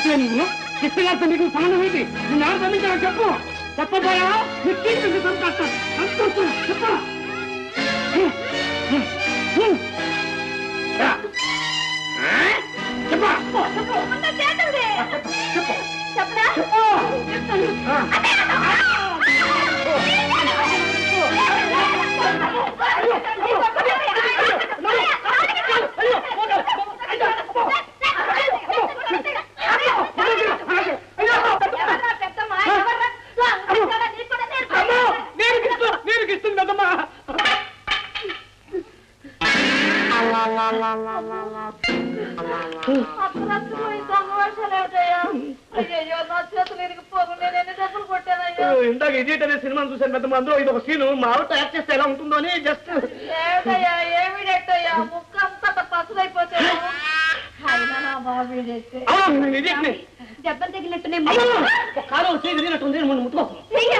ఏమిటి నువ్వు కృష్ణగారితో నీకు సంబంధం ఏంటి నేను ఎవరు పంపించాను చెప్పు చెప్పబోయా నిశ్చించి సంతోషం సంతోషం చెప్పు నేను గిస్తు నేను గిస్తుంది పెద్దమ్మా ఇందాక ఇడియట్ అనే సినిమా చూశాను పెద్దమ్మ అందులో ఇది ఒక సీన్ మా ఆవిడ యాక్ట్ చేస్తే ఎలా ఉంటుందో అని జస్ట్ నేను ఇడియట్ దెబ్బలు తగిలినట్టునే కాలం వచ్చి తిరిగినట్టుంది ముందు ముట్టుకోకు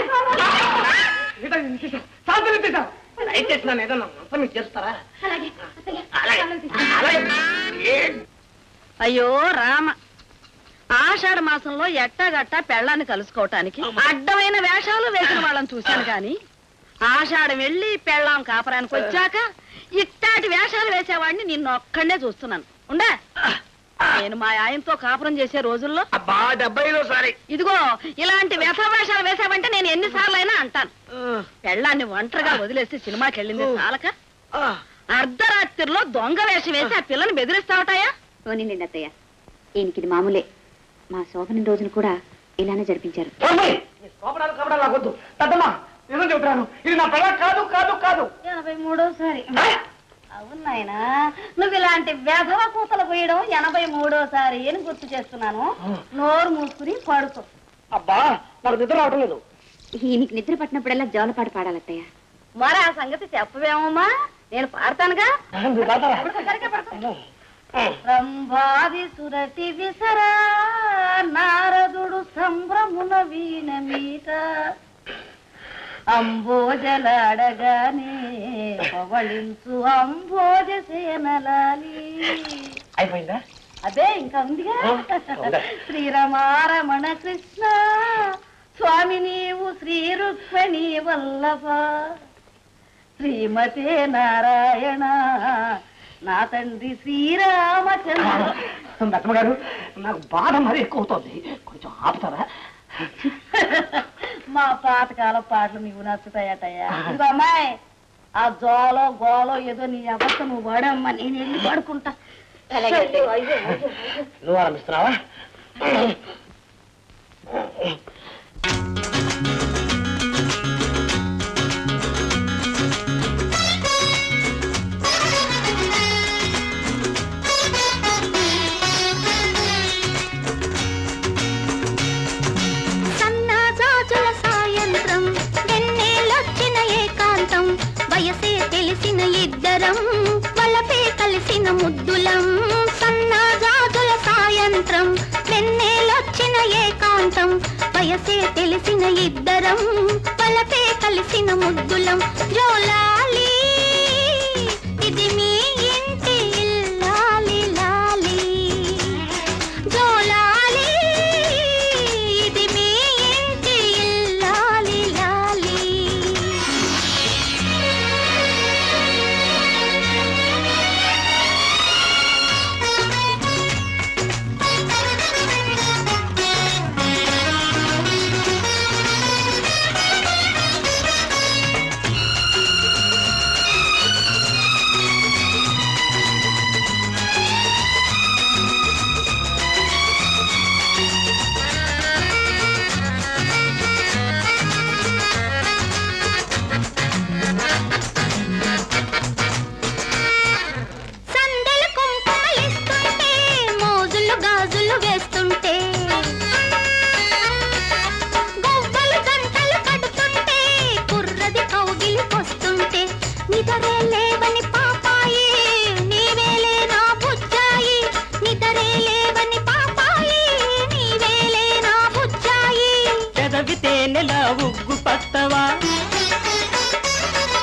దయచేసి నన్ను ఏదన్నా మంచం మీద చేస్తారా అలాగే అలాగే అలాగే ఏ- అయ్యో రామ ఆషాఢ మాసంలో ఎట్టాగట్టా పెళ్ళాన్ని కలుసుకోవటానికి అడ్డమైన వేషాలు వేసిన వాళ్ళని చూశాను గాని ఆషాఢం వెళ్ళి పెళ్ళాం కాపరానికి వచ్చాక ఇట్టాటి వేషాలు వేసేవాడిని నిన్ను ఒక్కడే చూస్తున్నాను ఉండా నేను మా ఆయనతో కాపురం చేసే రోజుల్లో అబ్బా డెబ్బైలో సారి ఇదిగో ఇలాంటి వ్యథ వేషాలు వేసావంటే నేను ఎన్నిసార్లు అయినా అంటాను పెళ్ళాన్ని ఒంటరిగా వదిలేసి సినిమాకి వెళ్ళింది చాలక అర్ధరాత్రిలో దొంగ వేషం వేసి ఆ పిల్లని బెదిరిస్తావటాయా పోనీలేండి అత్తయ్య ఈయనకి ఇది మామూలే మా శోభనం రోజున కూడా ఇలానే జరిపించారు కోపడాలు కపడాలు నాకొద్దు పెద్దమ్మా నిజం చెబుతున్నాను ఇది నా పిల్ల కాదు కాదు కాదు ఎనభై మూడోసారి అవును నాయనా నువ్వు ఇలాంటి వ్యధవ కూతలు పోయడం ఎనభై మూడోసారి అని గుర్తు చేస్తున్నాను నోరు మూసుకుని పడుకో అబ్బా నాకు నిద్ర రావటం లేదు ఈయనకి నిద్ర పట్టినప్పుడల్లా జోలపాట పాడాలి అత్తయ్య మరి ఆ సంగతి చెప్పవేమమ్మా నేను పాడతానుగా మీరు పాడతారా? సరిగ్గా పడుకో. రంభాది సురటి విసరా నారదుడు సంభ్రమున వీణ మీట అంబోజలాడగానే పవళించు అంబోజ సేనలాలి అయిపోయిందా అదే ఇంకా ఉందిగా ఉందా? శ్రీరమారమణ కృష్ణ స్వామి నీవు శ్రీ రుక్మిణి వల్లభ శ్రీమతే నారాయణ నా తండ్రి శ్రీరామచంద్ర బెత్తమ్మ గారు నాకు బాధ మరీ ఎక్కువ అవుతుంది కొంచెం ఆపుతారా మా పాతకాల పాటలు నీవు నచ్చుతాయటయ్యా ఇదిగో అమ్మాయి ఆ జోలో గోలో ఏదో నీ అవస్థ నువ్వు వాడమ్మా నేను వెళ్ళి పడుకుంటా అలాగే అత్తయ్య. అయ్యో, అయ్యో, అయ్యో. నువ్వు ఆరంభిస్తున్నావా సన్నాజాజుల సాయంత్రం వెన్నెలొచ్చిన ఏకాంతం వయసే తెలిసిన ఇద్దరం వలపే కలిసిన ముద్దులం సన్నాజాజుల సాయంత్రం వెన్నెలొచ్చిన ఏకాంతం వయసే తెలిసిన ఇద్దరం వలపే కలిసిన ముద్దులం జోలాలి ఇది మీ ఇంటి ఇల్లాలి లాలి జోలాలి ఇది మీ ఇంటి ఇల్లాలి లాలి సందెలు కుంకుమలిస్తుంటే మోజులు గాజులు వేస్తుంటే గొవ్వలు గంటలు కడుతుంటే కుర్రది కౌగిలికొస్తుంటే నిదరే లేవని పాపాయి నీవేలే నా బుజ్జాయి నిదరే లేవని పాపాయి నీవేలే నా బుజ్జాయి పెదవి తేనెలా ఉగ్గు పట్టవా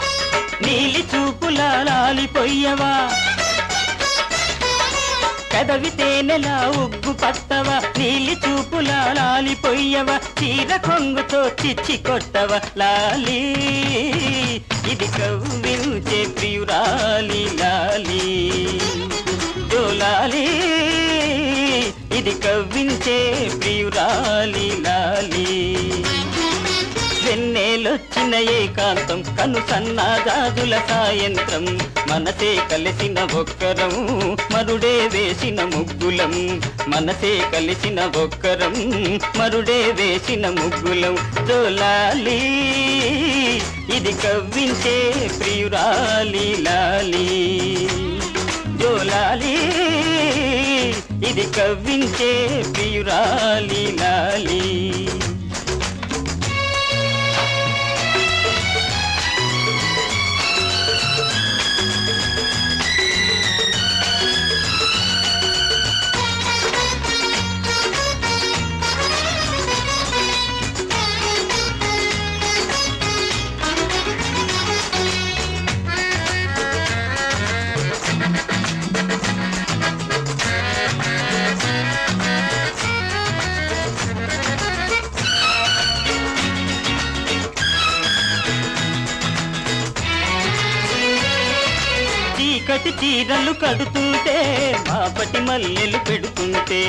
నీలి చూపులా లాలిపోయ్యవా పెదవి తేనెలా ఉగ్గు పట్టవా నీలి చూపులా లాలిపోయ్యవా చీర కొంగుతో చిచ్చి కొట్టవ లాలి ఇది కవ్వించే ప్రియురాలి లాలి జోలాలి ఇది కవ్వించే ప్రియురాలి లాలి వెన్నెలొచ్చిన ఏకాంతం కను సన్నాజాజుల సాయంత్రం మనసే కలిసిన ఒక్కరం మరుడే వేసిన ముగ్గులం మనసే కలిసిన ఒక్కరం మరుడే వేసిన ముగ్గులం జోలాలి ఇది కవ్వించే ప్రియురాలి లాలి జోలాలి ఇది కవ్వించే ప్రియురాలి లాలి చీకటి చీరలు కడుతుంటే మాపటి మల్లెలు పెడుతుంటే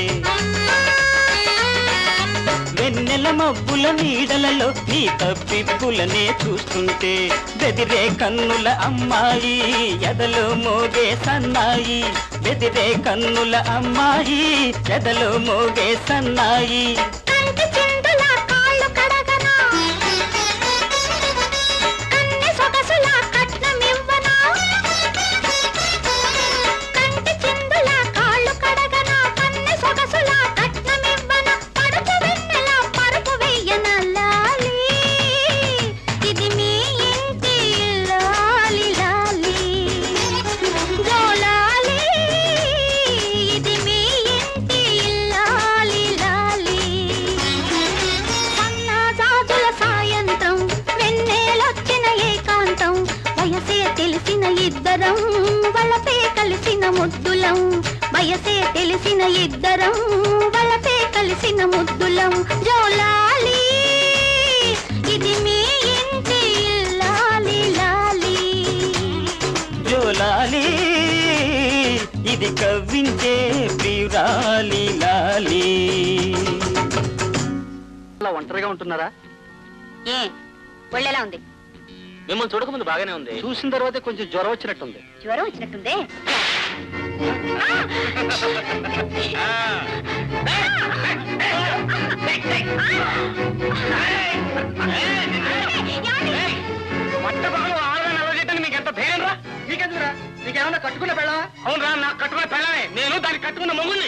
వెన్నెల మబ్బుల నీడలలో నీ తప్పిప్పులనే చూస్తుంటే బెదిరే కన్నుల అమ్మాయి ఎదలో మోగే సన్నాయి బెదిరే కన్నుల అమ్మాయి ఎదలో మోగే సన్నాయి కంటి చిందుల కాళ్ళు కడగనా కన్నె సొగసుల కట్నమివ్వనా కంటి చిందుల కాళ్ళు కడగనా కన్నె సొగసుల కట్నమివ్వనా పడుచు వెన్నెల పరుపు వెయ్యన లాలి ఇది మీ ఇంటి లాలి లాలి జోలాలి ఇది మీ ఇంటి లాలి లాలి సన్నాజాజుల సాయంత్రం వెన్నెలొచ్చిన ఏకాంతం వయసే తెలిసిన ఇద్దరం వలపే కలిసిన ముద్దులం వయసే తెలిసిన ఇద్దరం వలపే కలిసిన ముద్దులం జోలాలి ఇది మీ ఇంటి లాలి లాలి జోలాలి ఇది కవ్వించే ప్రియురాలి లాలి అలా ఒంటరిగా ఉంటున్నారా ఏ ఒళ్ళెలా ఉంది మిమ్మల్ని చూడకముందు బాగానే ఉంది చూసిన తర్వాత కొంచెం జ్వరం వచ్చినట్టుంది జ్వరం వచ్చినట్టుందే పట్టపగలు ఆడదాన్ని అలవ చేయడానికి మీకు ఎంత ధైర్యం రా నీకెందుకురా నీకేమన్నా కట్టుకున్న పెళ్ళవా అవునరా నాకు కట్టుకున్న పెళ్ళమే నేను దాన్ని కట్టుకున్న మొగుల్ని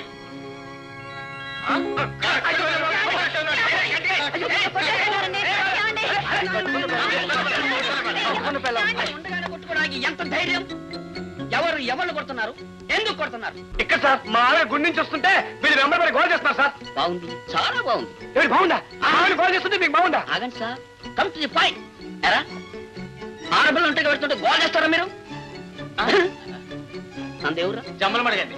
ఎంత ధైర్యం ఎవరు ఎవరు కొడుతున్నారు ఎందుకు కొడుతున్నారు ఇక్కడ సార్ మా ఆవిడ గుండె నుంచి వస్తుంటే వీళ్ళు వెంబడి గోల్ చేస్తున్నారు సార్ బాగుంది చాలా బాగుంది ఏమిటి బాగుందా ఆ ఆవిడ గోల్ చేస్తుంటే మీకు బాగుందా ఆగండి sir come to the point ఎరా ఆడపిల్ల ఉంటే పెడుతుంటే గోల్ చేస్తారా మీరు అందేవురా జమ్మల మడగండి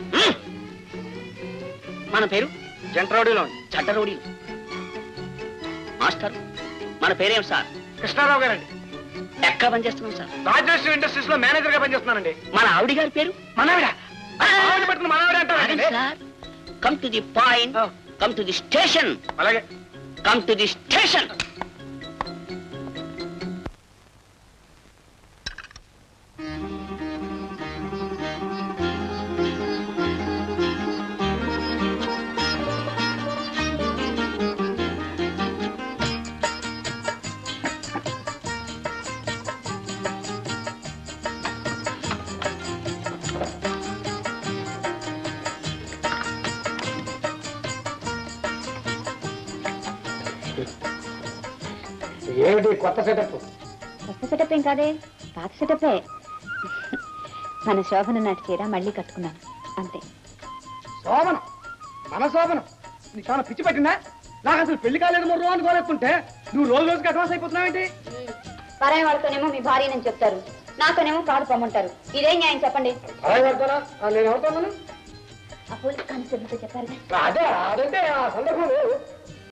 మన పేరు జంట్రౌడీలో చట్టరోడి మాస్టర్ మన పేరేం సార్ కృష్ణారావు గారండి ఎక్కడ పనిచేస్తున్నాం సార్ రాజేశ్వరి ఇండస్ట్రీస్ లో మేనేజర్ గా పనిచేస్తున్నానండి మన ఆవిడ గారి పేరు మనవిడ ఆవిడ పెడుతున్న మనవిడ ఆగండి అంటారండి sir come to the point Oh. Come to the station అలాగే కమ్ టు ది స్టేషన్ ఏమిటి కొత్త సెటప్ కొత్త సెటప్ ఏం కాదే పాత సెటపే మన శోభన నాటి చీర మళ్ళీ కట్టుకున్నాను అంతే శోభనం మన శోభనం నీకు చాలా పిచ్చి పట్టిందా నాకు అసలు పెళ్లి కాలేదు మొర్రు అని గోలెత్తుంటే నువ్వు రోజు రోజుకి అడ్వాన్స్ అయిపోతున్నావేంటి పరాయి వాళ్ళతోనేమో మీ భార్య అని చెప్తారు నాతోనేమో కాదు పొమ్మంటారు ఇదే న్యాయం చెప్పండి అలాగే పడతానా నేను ఎవరుతున్నాను ఆ పోలీస్ కానిస్టేబుల్తో చెప్పారుగా అదే అదంటే ఆ సందర్భంలో